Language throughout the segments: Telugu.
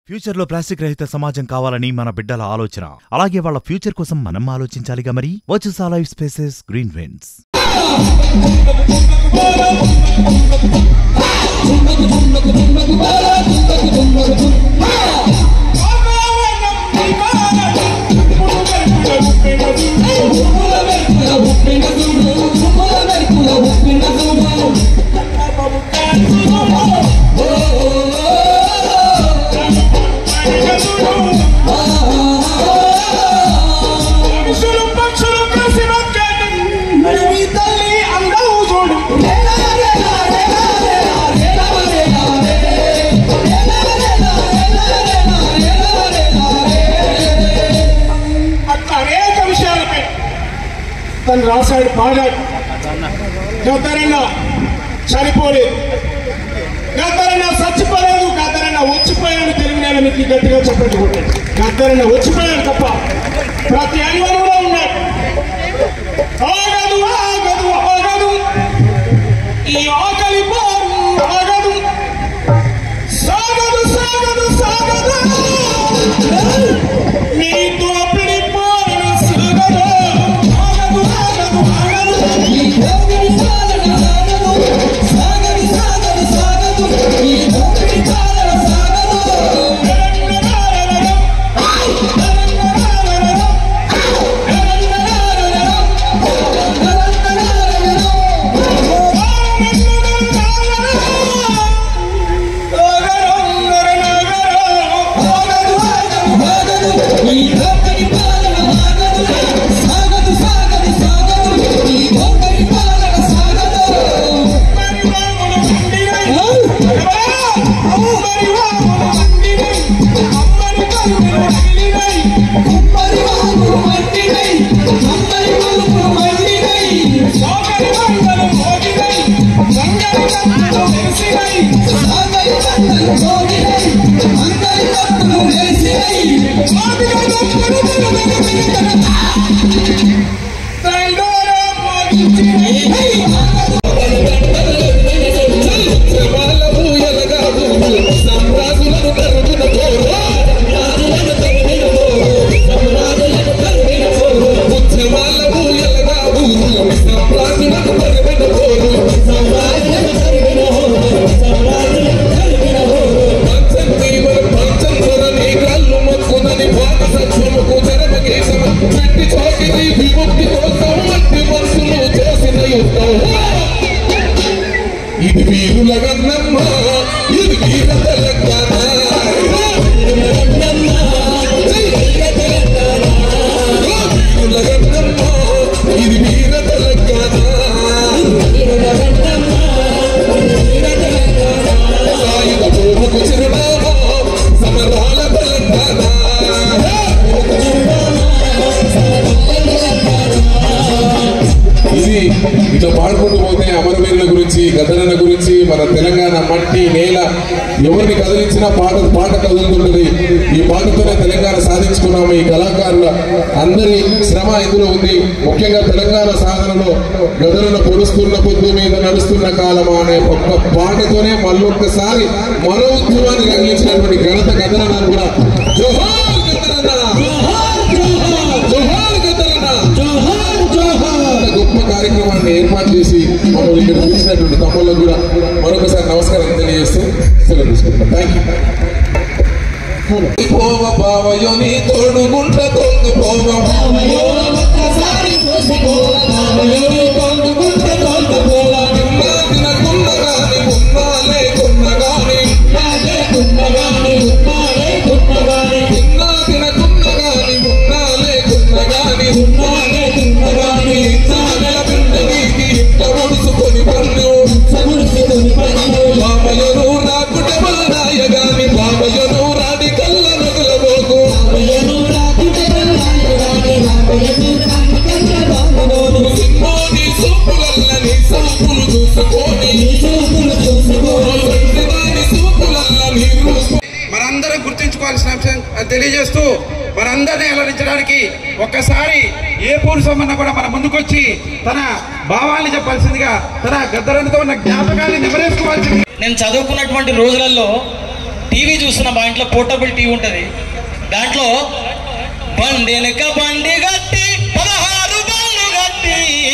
ఫ్యూచర్ లో ప్లాస్టిక్ రహిత సమాజం కావాలని మన బిడ్డల ఆలోచన అలాగే వాళ్ళ ఫ్యూచర్ కోసం మనం ఆలోచించాలిగా మరి వచ్చుసా లైఫ్ స్పేసెస్ గ్రీన్ విండ్స్ మనుషులు పక్షులు కలిసి బతకండి మీ తల్లి అందరూ చూడు అట్లా అనేక విషయాలపై తను రాశాడు పాడాడు గద్దరన్న చనిపోలేదు గద్దరన్న చచ్చిపోలేదు గద్దరన్న వచ్చిపోయాడు తెలుగు నేల మీకు గట్టిగా చెప్పండి కూడా. గద్దరన్న వచ్చిపోయాడు తప్ప ప్రతి అనివరంలో ఉన్నాడు ఆగదు ఆగదు ఆగదు ఈ ఆకలి బారు ఆగదు సాగదు సాగదు సాగదు నీ దోపిడి పాలన సాగదు ఆగదు ఆగదు ఆగదు ఇది వీరుల గన్నమ్మ ఇది వీర తెలంగాణ వీరుల గన్నమ్మ ఇది వీర తెలంగాణ సాయుధ భూముకు చిరునామా సమరాల తెలంగాణ ఇది ఇట్లా పాడుకుంటూ పోతే అమరవీరుల గురించి గదరన గురించి మన తెలంగాణ మట్టి నేల ఎవరిని కదిలించినా పాట పాట కదులుతుంటది ఈ పాటతోనే తెలంగాణ సాధించుకున్నాము ఈ కళాకారుల అందరి శ్రమ ఇందులో ఉంది ముఖ్యంగా తెలంగాణ సాధనలో గదరన పొడుస్తున్న పొద్దు మీద నడుస్తున్న కాలం అనే ఒక్క పాటతోనే మళ్ళొక్కసారి మరో ఉద్యమాన్ని కలిగించినటువంటి ఘనత గదరన కూడా జోహార్ గదరన్న జోహార్ గదరన్న అంత గొప్ప కార్యక్రమాన్ని ఏర్పాటు చేసి మమ్మల్ని ఇక్కడ పిలిచినటువంటి తమ్ముళ్ళకు కూడా మరొకసారి నమస్కారం తెలియజేస్తూ సెలవు తీసుకుంటాం థ్యాంక్ యూ పోవ బావయో నీ తోడుగుంట తోడు పోవ బావయో నిన్నా తినకున్న గాని ఉన్నా లేకున్న గాని నిన్నా తినకున్న గాని ఉన్నా లేకున్న గాని ఇన్నాళ్ళ బిడ్డ నీకి ఇంట ముడుచుకొని పన్ను బామయను రాకుట మానాయ గాని బామయను రాడి కల్ల నగలబోకు సినిమా నీ సూపులల్ల నీ సూపులు చూసుకొని నీ సూపులల్ల నీ రూపు మనందరం గుర్తించుకోవాల్సిన అంశం అని తెలియజేస్తూ మనందరినీ అలరించడానికి ఒక్కసారి ఏ పూరుసమన్నా కూడా మన ముందుకొచ్చి తన భావాన్ని చెప్పాల్సిందిగా తన గద్దరంతో ఉన్న జ్ఞాపకాన్ని నెమరేసుకోవాల్సింది నేను చదువుకున్నటువంటి రోజులలో టీవీ చూస్తున్న మా ఇంట్లో పోర్టబుల్ టీవీ ఉంటుంది దాంట్లో బండి వెనక బండి గట్టి పదహారు బండ్లు గట్టి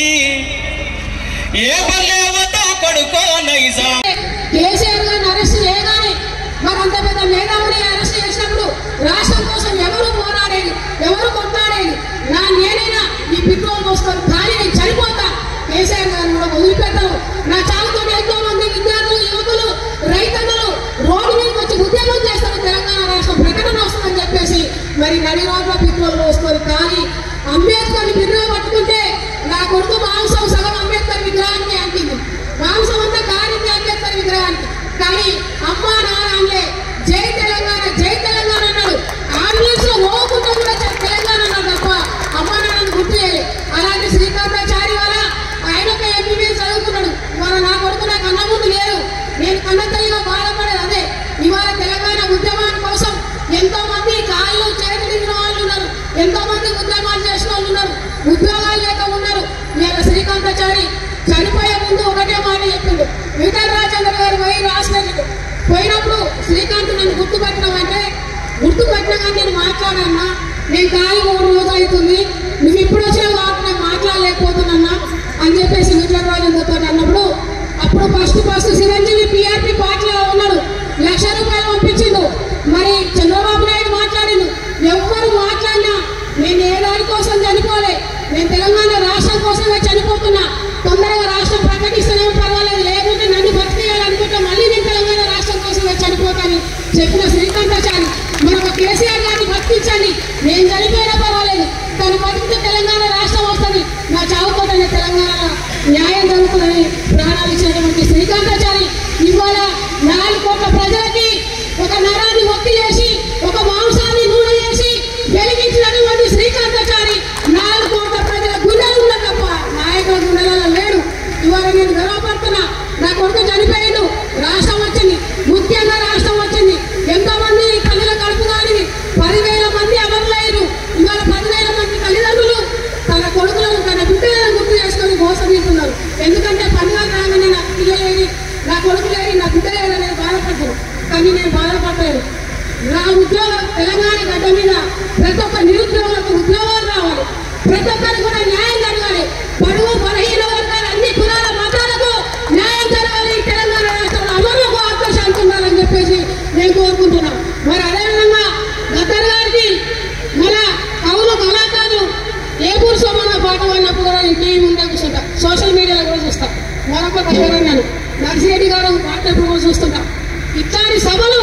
ఏ బండి కొడుకో నైజాం కేసీఆర్ గారిని అరెస్ట్ చేయగానే మరి అంత పెద్ద మేధావుని అరెస్ట్ చేసినప్పుడు రాష్ట్రం కోసం ఎవరు పోరాడేది ఎవరు కొట్లాడేది నా నేనైనా ఈ పెట్రోల్ పోసుకొని కానీ నేను చనిపోతా కేసీఆర్ గారిని కూడా వదిలిపెట్టను నా చావుతో ఎంతో మంది విద్యార్థులు యువకులు రైతన్నలు రోడ్డు మీదకి వచ్చి ఉద్యమం చేస్తారు తెలంగాణ రాష్ట్రం ప్రకటన వస్తుందని చెప్పేసి మరి నడి రోడ్లో పెట్రోల్ పోసుకొని కానీ అంబేద్కర్ విగ్రహం పట్టుకుంటే నా కొడుకు మాంసం సగం అంబేద్కర్ విగ్రహానికి అంటింది మాంసం అంతా కారింది అంబేద్కర్ విగ్రహానికి కానీ అమ్మ నాన్న అనలే జై తెలంగాణ జై తెలంగాణ అన్నాడు అంబులెన్స్ లో పోకుండా కూడా జై తెలంగాణ అన్నాడు తప్ప అమ్మ నాన్నని గుర్తు చేయాలి అలాంటి శ్రీకాంతాచారి వల్ల ఆయన ఒక ఎంబీబీఎస్ చదువుకున్నాడు ఇవాళ నా కొడుకు నాకు అన్న ముందు లేదు నేను కన్న తల్లిగా బాధపడేది అదే ఇవాళ తెలంగాణ ఉద్యమాని కోసం ఎంతో మంది కాళ్ళు చేతులు దిగిన వాళ్ళు ఉన్నారు ఎంతో మంది ఉద్యమాలు చేసిన వాళ్ళు ఉన్నారు ఉద్యోగాలు లేక ఉన్నారు ఇవాళ శ్రీకాంతాచారి చనిపోయే ముందు ఒకటే మాట చెప్పిండు విఠల్ రాజేంద్ర గారు పోయి రాసినట్టు పోయినప్పుడు శ్రీకాంత్ నన్ను గుర్తుపెట్టినామంటే గుర్తుపెట్టినా కానీ నేను మాట్లాడన్నా నేను కాలి మూడు రోజు అవుతుంది నువ్వు ఇప్పుడు వచ్చిన కాబట్టి నేను మాట్లాడలేకపోతున్నా అని చెప్పేసి విఠల్ రాజేంద్రతో అన్నప్పుడు అప్పుడు ఫస్ట్ ఫస్ట్ చిరంజీవి పిఆర్పి పార్టీలో ఉన్నాడు లక్ష రూపాయలు పంపించిండు మరి చంద్రబాబు నాయుడు మాట్లాడిండు ఎవ్వరు మాట్లాడినా నేను ఏ దాని కోసం చనిపోలే నేను తెలంగాణ రాష్ట్రం కోసమే చనిపోతున్నా తొందరగా రాష్ట్రం ప్రకటిస్తేనే పర్వాలేదు లేకుంటే నన్ను బతికేయాలనుకుంటే మళ్ళీ నేను తెలంగాణ రాష్ట్రం కోసమే చనిపోతాను చెప్పిన శ్రీకాంతాచారి మన ఒక కేసీఆర్ గారిని బతికించండి నేను చనిపోయినా పర్వాలేదు తను బతికితే తెలంగాణ రాష్ట్రం వస్తుంది నా చావుకోతనే తెలంగాణ న్యాయం జరుగుతుందని ప్రాణాలు ఇచ్చినటువంటి శ్రీకాంతాచారి ఇవాళ నాలుగు కోట్ల ప్రజలకి ఒక నరాన్ని ఒత్తి చేసి ఒక మాంసాన్ని నూనె చేసి వెలిగించినటువంటి శ్రీకాంతాచారి నాలుగు కోట్ల ప్రజల గుండెలు ఉన్న తప్ప నాయకుల గుండెలలో లేడు ఇవాళ నేను గర్వపడుతున్నా నా కొడుకు చనిపోయిండు రాష్ట్రం వచ్చింది ముఖ్యంగా రాష్ట్రం వచ్చింది ఎంతో మంది ప్రజల కడుపు కానిది పదివేల మంది అమరులయ్యారు ఇవాళ పదివేల మంది తల్లిదండ్రులు తన కొడుకులను తన బిడ్డలను గుర్తు చేసుకొని మోసగిస్తున్నారు ఎందుకంటే పండుగ రాగానే నాకు పిల్లలేని నా కొడుకు లేని నా బిడ్డ లేని నేను బాధపడతాను కానీ నేను బాధపడలేదు నా ఉద్యోగం తెలంగాణ గడ్డ మీద ప్రతి ఒక్క నిరుద్యోగులకు ఉద్యోగాలు రావాలి ప్రతి ఒక్కరికి కూడా న్యాయం జరగాలి బడుగు బలహీన వర్గాలు అన్ని కులాల మతాలకు న్యాయం జరగాలి ఈ తెలంగాణ రాష్ట్రంలో అమరులకు ఆత్మశాంతి ఉండాలని చెప్పేసి నేను కోరుకుంటున్నాను మరి అదేవిధంగా గద్దర్ గారికి మన కవులు కళాకారులు ఏ పురుషమన్న పాట పాడినప్పుడు కూడా నేను టీవీ ముందే కూర్చుంటా సోషల్ మీడియాలో కూడా చూస్తా మరొక దగ్గర నేను నర్సిరెడ్డి గారు మాట్లాడినప్పుడు కూడా చూస్తుంటా ఇట్లాంటి సభలు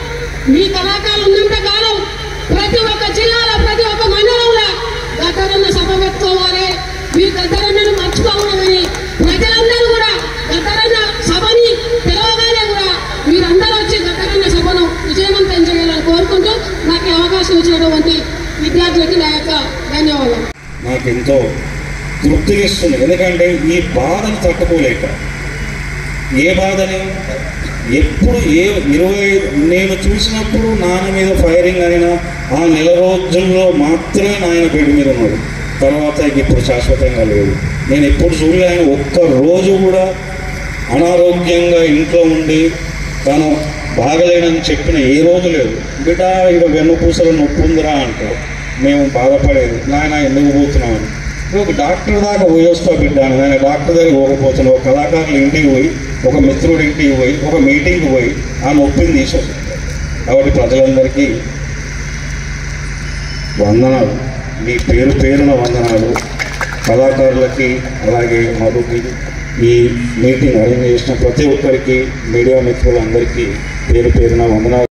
మీ కళాకారులు ఉన్నంత కాలం ప్రతి ఒక్క జిల్లాలో ప్రతి ఒక్క మండలంలో గద్దరన్న సభ పెట్టుకోవాలి మీరు గద్దరన్నను మర్చిపోకూడదని ప్రజలందరూ కూడా గద్దరన్న సభని తెలవగానే కూడా మీరందరూ వచ్చి గద్దరన్న సభను విజయవంతం చేయాలని కోరుకుంటూ నాకు ఈ అవకాశం ఇచ్చినటువంటి విద్యార్థులకి నా యొక్క ధన్యవాదాలు నాకు ఎంతో తృప్తినిస్తుంది ఎందుకంటే ఈ బాధను తట్టుకోలేక ఏ బాధని ఎప్పుడు ఏ ఇరవై నేను చూసినప్పుడు నాన్న మీద ఫైరింగ్ అయిన ఆ నెల రోజుల్లో మాత్రమే నాయన బెడ్ మీద ఉన్నాడు తర్వాత ఇప్పుడు శాశ్వతంగా లేదు నేను ఎప్పుడు చూడలే ఆయన ఒక్క రోజు కూడా అనారోగ్యంగా ఇంట్లో ఉండి తను బాగలేనని చెప్పిన ఏ రోజు లేదు బిడ్డ ఇక్కడ వెన్నుపూసలు నొప్పి ఉందిరా అంటారు మేము బాధపడేది నాయన ఎందుకు పోతున్నామని ఒక డాక్టర్ దాకా పోయి వస్తా బిడ్డ అని ఆయన డాక్టర్ దగ్గర పోకపోతున్నా ఒక కళాకారుల ఇంటికి పోయి ఒక మిత్రుడి ఇంటికి పోయి ఒక మీటింగ్కి పోయి ఆ నొప్పిని తీసేది కాబట్టి ప్రజలందరికీ వందనాలు మీ పేరు పేరున వందనాలు కళాకారులకి అలాగే మధుకి ఈ మీటింగ్ అరేంజ్ చేసిన ప్రతి ఒక్కరికి మీడియా మిత్రులందరికీ పేరు పేరున వందనాలు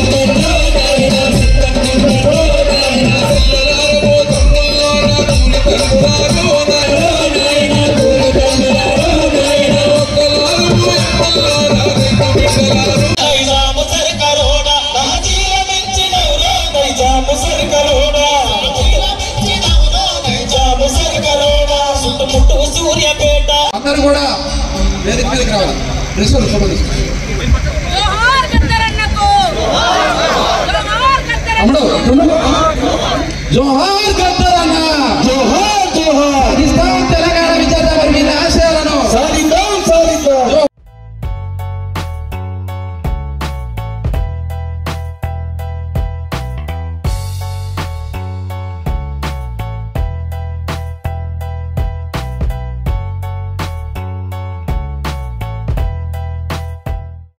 నైజాము సర్కరోడా నాజీల మెచ్చినవురా నైజాము సర్కరోడా నైజాము సర్కరోడా చుట్టుముట్టు సూర్యపేట అందరూ కూడా వేదిక మీదకి రావాలి ప్రిన్సిపల్ సంబంధించి జోహార్ గద్దరన్నకు జోహార్ గద్దరన్నకు తమ్ముడు తమ్ముడు. జోహార్ గద్ద